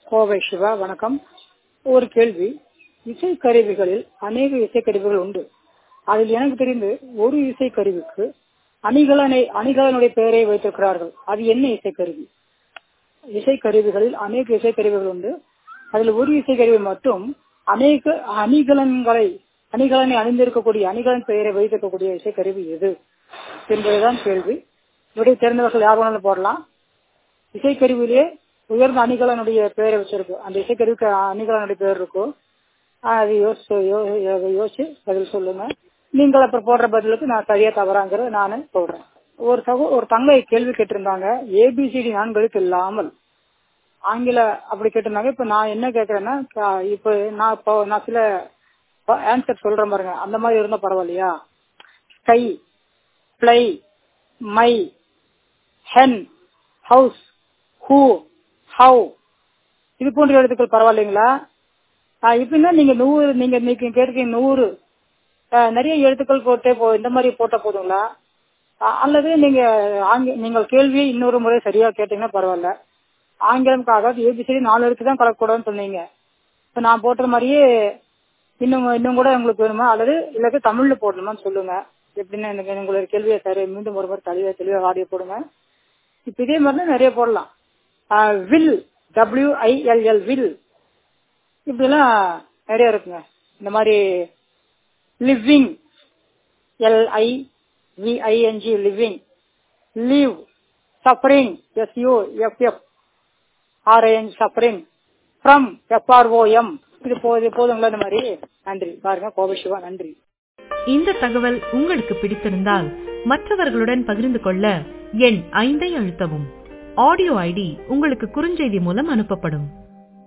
கோவை சிவா வணக்கம் ஒரு கேள்வி இசைக்கருவிகளில் அநேக இசைக்கருவிகள் உண்டு அதில் எனக்கு தெரிந்து ஒரு இசைக்கருவிக்கு அணிகலனை அணிகலனுடைய பெயரை வைத்திருக்கிறார்கள் அது என்ன இசைக்கருவி இசைக்கருவிகளில் அநேக இசைக்கருவிகள் உண்டு அதில் ஒரு இசைக்கருவி மட்டும் அநேக அணிகலன்களை அணிகலனை அணிந்திருக்கக்கூடிய அணிகலன் பெயரை வைத்திருக்கக்கூடிய இசைக்கருவி எது என்பதுதான் கேள்வி விடை தெரிந்தவர்கள் யார் வேணாலும் போடலாம் இசைக்கருவிலே உயர்ந்த அணிகலனுடைய பெயரை வச்சிருக்கு அந்த இசைக்கருவிக்கு அணிகலனுடைய பெயர் இருக்கும் அது யோசிச்சு யோசிச்சு பதில் சொல்லுங்க நீங்கள் அப்புறம் போடுற பதிலுக்கு நான் சரியா தவறாங்கிறத நானு சொல்றேன் ஒரு சகோ ஒரு தங்கை கேள்வி கேட்டிருந்தாங்க ஏபிசிடி நான்களுக்கு இல்லாமல் ஆங்கில அப்படி கேட்டிருந்தாங்க இப்ப நான் என்ன கேக்குறேன்னா இப்ப நான் இப்போ நான் சில ஆன்சர் சொல்றேன் பாருங்க அந்த மாதிரி இருந்தா பரவாயில்லையா sky fly my hen house who how இது போன்ற எழுத்துக்கள் பரவாயில்லைங்களா இப்படின்னா நீங்க நூறு நீங்க நீங்க கேட்டிருக்கீங்க நூறு நிறைய எழுத்துக்கள் போட்டே போ இந்த மாதிரி போட்ட போதுங்களா அல்லது நீங்க நீங்கள் கேள்வியை இன்னொரு முறை சரியா கேட்டீங்கன்னா பரவாயில்ல ஆங்கிலம் அதாவது ஏபிசிடி நாலு எழுத்து தான் கலக்கக்கூடாதுன்னு சொன்னீங்க இப்போ நான் போட்ட மாதிரியே இன்னும் இன்னும் கூட உங்களுக்கு வேணுமா அல்லது இல்லாட்டி தமிழ்ல போடணுமான்னு சொல்லுங்க எப்படின்னா எனக்கு உங்களுடைய கேள்வியை சரி மீண்டும் ஒரு முறை தெளிவாக தெளிவாக ஆடியோ போடுங்க இப்போ இதே மாதிரி நிறைய போடலாம் வில் டபிள்யூஐஎல்எல் வில் இப்படிலாம் நிறைய இருக்குங்க இந்த மாதிரி living L I V I N G living leave suffering S U F F R I N suffering from F R O M இது போது போதுங்களா இந்த மாதிரி நன்றி பாருங்க கோவை சிவா நன்றி இந்த தகவல் உங்களுக்கு பிடித்திருந்தால் மற்றவர்களுடன் பகிர்ந்து கொள்ள எண் ஐந்தை அழுத்தவும் ஆடியோ ஐடி உங்களுக்கு குறுஞ்செய்தி மூலம் அனுப்பப்படும்